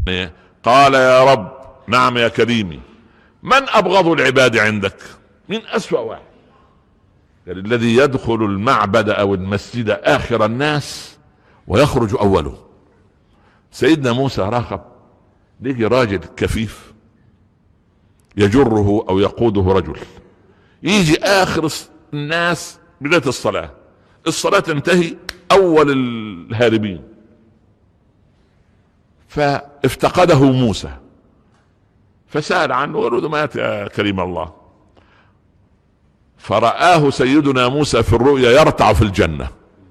قال يا رب نعم يا كريمي من ابغض العباد عندك من اسوا واحد يعني الذي يدخل المعبد او المسجد اخر الناس ويخرج اوله سيدنا موسى راقب يجي راجل كفيف يجره او يقوده رجل يجي اخر الناس بدايه الصلاه الصلاه تنتهي اول الهاربين فافتقده موسى فسال عنه وقال له مات يا كريم الله فرآه سيدنا موسى في الرؤيا يرتع في الجنة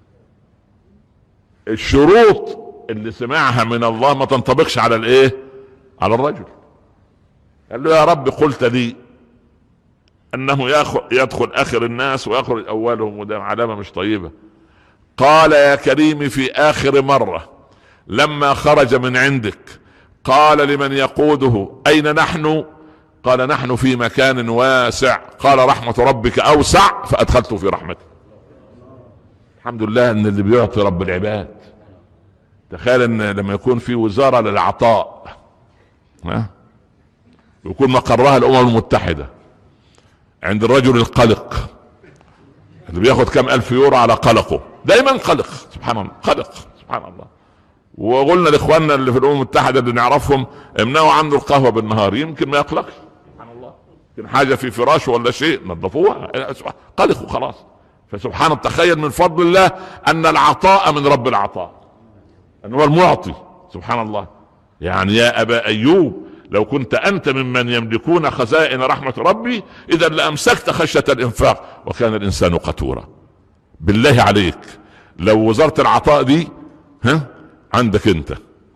الشروط اللي سمعها من الله ما تنطبقش على الايه على الرجل قال له يا رب قلت لي انه يدخل اخر الناس ويخرج اولهم وده علامه مش طيبه قال يا كريم في اخر مره لما خرج من عندك قال لمن يقوده اين نحن قال نحن في مكان واسع قال رحمة ربك اوسع فادخلته في رحمته الحمد لله ان اللي بيعطي رب العباد تخيل ان لما يكون في وزارة للعطاء ها ويكون مقرها الامم المتحدة عند الرجل القلق اللي بياخد كم الف يورو على قلقه دايما قلق سبحان الله قلق سبحان الله وقلنا لاخواننا اللي في الامم المتحده اللي نعرفهم امنعوا عنه القهوه بالنهار يمكن ما يقلقش سبحان الله يمكن حاجه في فراشه ولا شيء نظفوها قلقوا خلاص فسبحان الله تخيل من فضل الله ان العطاء من رب العطاء ان هو المعطي سبحان الله يعني يا ابا ايوب لو كنت انت ممن يملكون خزائن رحمه ربي اذا لامسكت خشيه الانفاق وكان الانسان قتورا بالله عليك لو وزاره العطاء دي ها عندك انت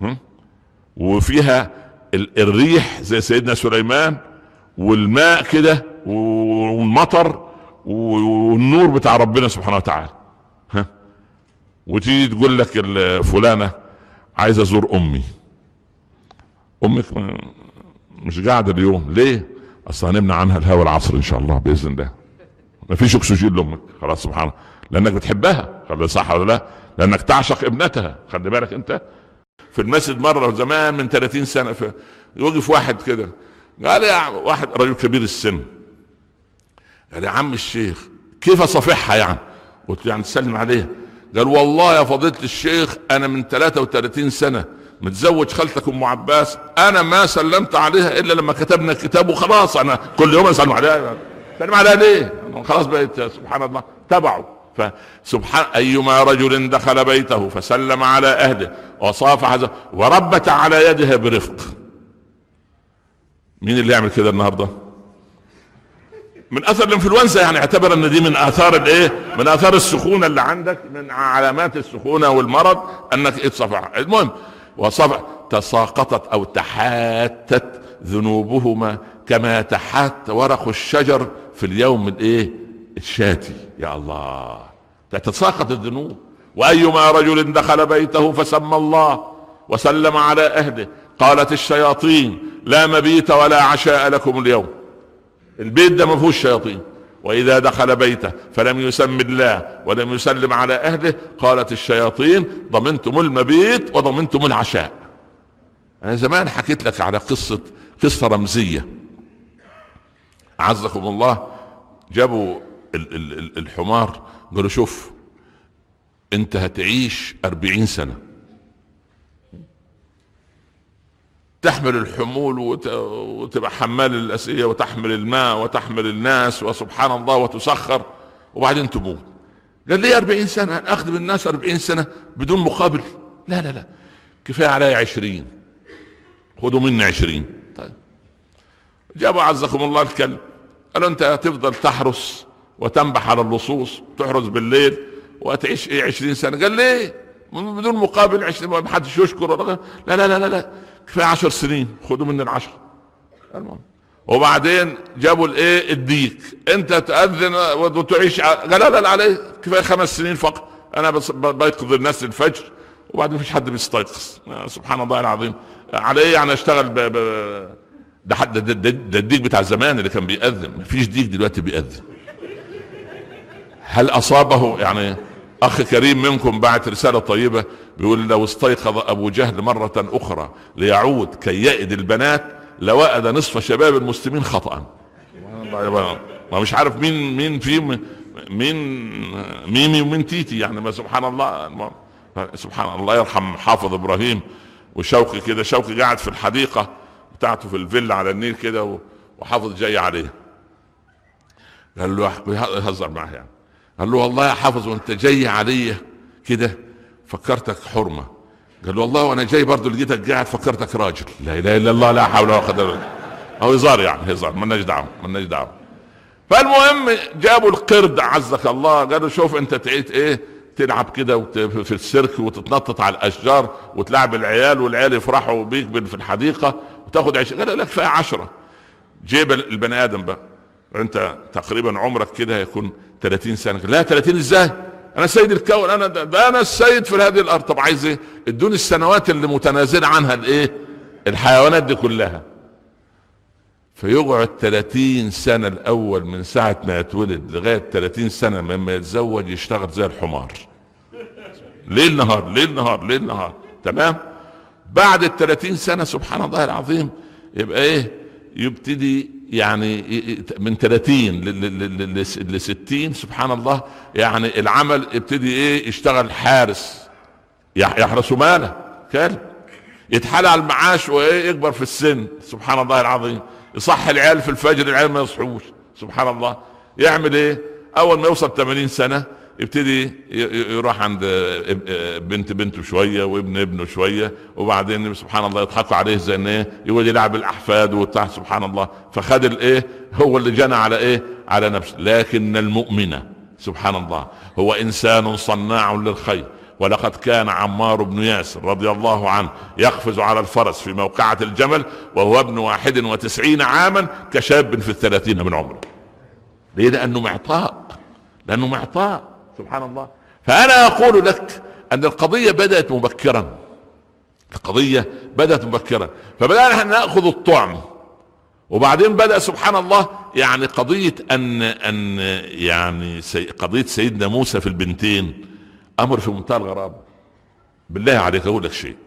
وفيها الريح زي سيدنا سليمان والماء كده والمطر والنور بتاع ربنا سبحانه وتعالى ها وتيجي تقول لك فلانه عايز ازور امي امك مش قاعده اليوم ليه؟ اصل هنمنع عنها الهواء العصر ان شاء الله باذن الله ما فيش اكسجين لامك خلاص سبحان الله لانك بتحبها خلي صح ولا لا؟ لانك تعشق ابنتها خلي بالك انت في المسجد مره زمان من 30 سنه في يوقف واحد كده قال يا واحد رجل كبير السن قال يا عم الشيخ كيف اصافحها يعني قلت يعني تسلم عليها قال والله يا فضيله الشيخ انا من 33 سنه متزوج خالتك ام عباس انا ما سلمت عليها الا لما كتبنا الكتاب وخلاص انا كل يوم اسلم عليها سلم عليها ليه؟ خلاص بقيت سبحان الله تبعه فسبحان أيما رجل دخل بيته فسلم على أهله وصافح وربت على يدها برفق مين اللي يعمل كده النهارده؟ من اثر الانفلونزا يعني اعتبر ان دي من اثار الايه؟ من اثار السخونه اللي عندك من علامات السخونه والمرض انك اتصفح المهم وصفح تساقطت او تحاتت ذنوبهما كما تحات ورق الشجر في اليوم الايه؟ الشاتي يا الله تتساقط الذنوب وايما رجل دخل بيته فسمى الله وسلم على اهله قالت الشياطين لا مبيت ولا عشاء لكم اليوم البيت ده ما فيهوش شياطين واذا دخل بيته فلم يسم الله ولم يسلم على اهله قالت الشياطين ضمنتم المبيت وضمنتم العشاء انا زمان حكيت لك على قصه قصه رمزيه عزكم الله جابوا الحمار قالوا شوف انت هتعيش أربعين سنة تحمل الحمول وتبقى حمال الأسية وتحمل الماء وتحمل الناس وسبحان الله وتسخر وبعدين تموت قال لي أربعين سنة أخدم الناس أربعين سنة بدون مقابل لا لا لا كفاية علي عشرين خذوا مني عشرين طيب جابوا عزكم الله الكلب قالوا انت هتفضل تحرس وتنبح على اللصوص تحرس بالليل وتعيش ايه 20 سنه قال ليه بدون مقابل 20 ما حدش يشكر لا لا لا لا لا كفايه 10 سنين خدوا مني العشر المهم وبعدين جابوا الايه الديك انت تاذن وتعيش قال لا لا لا عليه كفايه خمس سنين فقط انا بس بيقظ الناس الفجر وبعدين مفيش حد بيستيقظ سبحان الله العظيم عليه يعني اشتغل ب... ب... ده حد ده, ده, ده الديك بتاع زمان اللي كان بيأذن مفيش ديك دلوقتي بيأذن هل اصابه يعني اخ كريم منكم بعت رساله طيبه بيقول لو استيقظ ابو جهل مرة اخرى ليعود كي يئد البنات لوأد نصف شباب المسلمين خطأ ما مش عارف مين مين في مين ميمي ومين تيتي يعني ما سبحان الله سبحان الله يرحم حافظ ابراهيم وشوقي كده شوقي قاعد في الحديقة بتاعته في الفيلا على النيل كده وحافظ جاي عليه قال له يهزر معاه يعني قال له والله يا حافظ وانت جاي عليا كده فكرتك حرمه قال له والله وانا جاي برضه لقيتك قاعد فكرتك راجل لا اله الا الله لا حول ولا قوه الا بالله هو هزار يعني هزار مالناش دعوه مالناش دعوه فالمهم جابوا القرد عزك الله قالوا شوف انت تعيد ايه تلعب كده في السيرك وتتنطط على الاشجار وتلعب العيال والعيال يفرحوا بيك في الحديقه وتاخد عيش قال لك كفايه عشرة جيب البني ادم بقى انت تقريبا عمرك كده هيكون 30 سنه لا 30 ازاي انا سيد الكون انا ده, ده انا السيد في هذه الارض طب عايز ايه ادوني السنوات اللي متنازل عنها الايه الحيوانات دي كلها فيقعد 30 سنة الأول من ساعة ما يتولد لغاية 30 سنة لما يتزوج يشتغل زي الحمار ليل نهار ليل نهار ليل نهار تمام بعد ال 30 سنة سبحان الله العظيم يبقى ايه يبتدي يعني من 30 ل 60 سبحان الله يعني العمل يبتدي ايه يشتغل حارس يحرس ماله كلب يتحال على المعاش وايه يكبر في السن سبحان الله العظيم يصحي العيال في الفجر العيال ما يصحوش سبحان الله يعمل ايه اول ما يوصل 80 سنه يبتدي يروح عند بنت بنته شويه وابن ابنه شويه وبعدين سبحان الله يضحكوا عليه زي ان ايه يقعد يلعب الاحفاد وبتاع سبحان الله فخد الايه هو اللي جنى على ايه على نفسه لكن المؤمن سبحان الله هو انسان صناع للخير ولقد كان عمار بن ياسر رضي الله عنه يقفز على الفرس في موقعة الجمل وهو ابن واحد وتسعين عاما كشاب في الثلاثين من عمره ليه لأنه معطاء لأنه معطاء سبحان الله فأنا أقول لك أن القضية بدأت مبكرا القضية بدأت مبكرا فبدأنا نأخذ الطعم وبعدين بدأ سبحان الله يعني قضية أن أن يعني سي قضية سيدنا موسى في البنتين أمر في منتهى الغرابة بالله عليك أقول لك شيء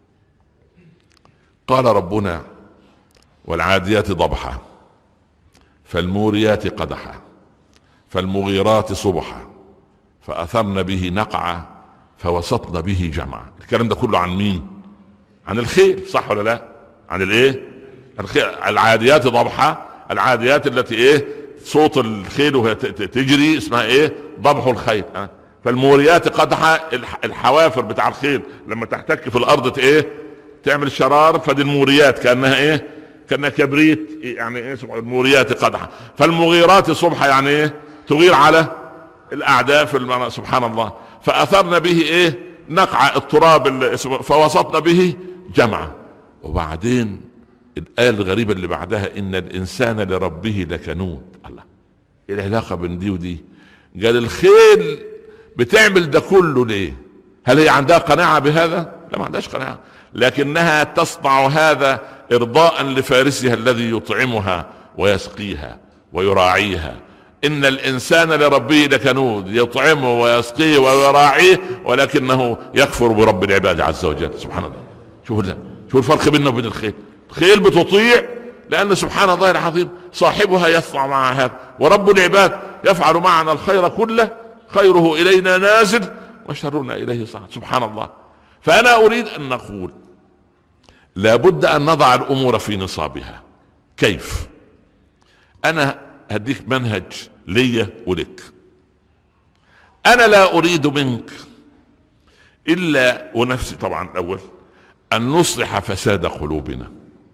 قال ربنا والعاديات ضبحا فالموريات قدحا فالمغيرات صبحا فأثرن به نقعا فوسطن به جمعا الكلام ده كله عن مين عن الخيل صح ولا لا عن الايه الخيل العاديات ضبحة العاديات التي ايه صوت الخيل وهي تجري اسمها ايه ضبح الخيل فالموريات قدحة الحوافر بتاع الخيل لما تحتك في الارض ايه تعمل شرار فدي الموريات كانها ايه كانها كبريت يعني ايه الموريات قدحة فالمغيرات صبحة يعني ايه تغير على الاعداء في سبحان الله فاثرنا به ايه نقع التراب فوسطنا به جمعا وبعدين الآية الغريبة اللي بعدها إن الإنسان لربه لكنود الله إيه العلاقة بين دي ودي قال الخيل بتعمل ده كله ليه هل هي عندها قناعة بهذا لا ما عندهاش قناعة لكنها تصنع هذا إرضاء لفارسها الذي يطعمها ويسقيها ويراعيها ان الانسان لربه لكنود يطعمه ويسقيه ويراعيه ولكنه يكفر برب العباد عز وجل سبحان الله شوف ده شوف الفرق بينه وبين الخيل الخيل بتطيع لان سبحان الله العظيم صاحبها يصنع معها هذا ورب العباد يفعل معنا الخير كله خيره الينا نازل وشرنا اليه صعد سبحان الله فانا اريد ان نقول لابد ان نضع الامور في نصابها كيف انا هديك منهج ليا ولك انا لا اريد منك الا ونفسي طبعا الاول ان نصلح فساد قلوبنا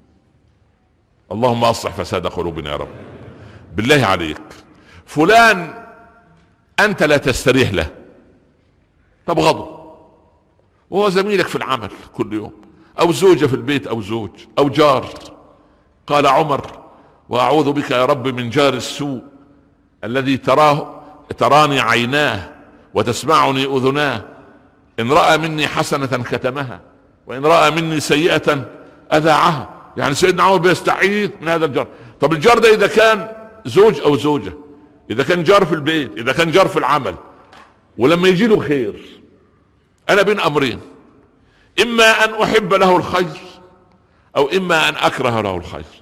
اللهم اصلح فساد قلوبنا يا رب بالله عليك فلان انت لا تستريح له تبغضه وهو زميلك في العمل كل يوم او زوجة في البيت او زوج او جار قال عمر واعوذ بك يا رب من جار السوء الذي تراه تراني عيناه وتسمعني اذناه ان راى مني حسنه كتمها وان راى مني سيئه اذاعها يعني سيدنا عمر بيستعيذ من هذا الجار طب الجار ده اذا كان زوج او زوجه اذا كان جار في البيت اذا كان جار في العمل ولما يجي له خير انا بين امرين اما ان احب له الخير او اما ان اكره له الخير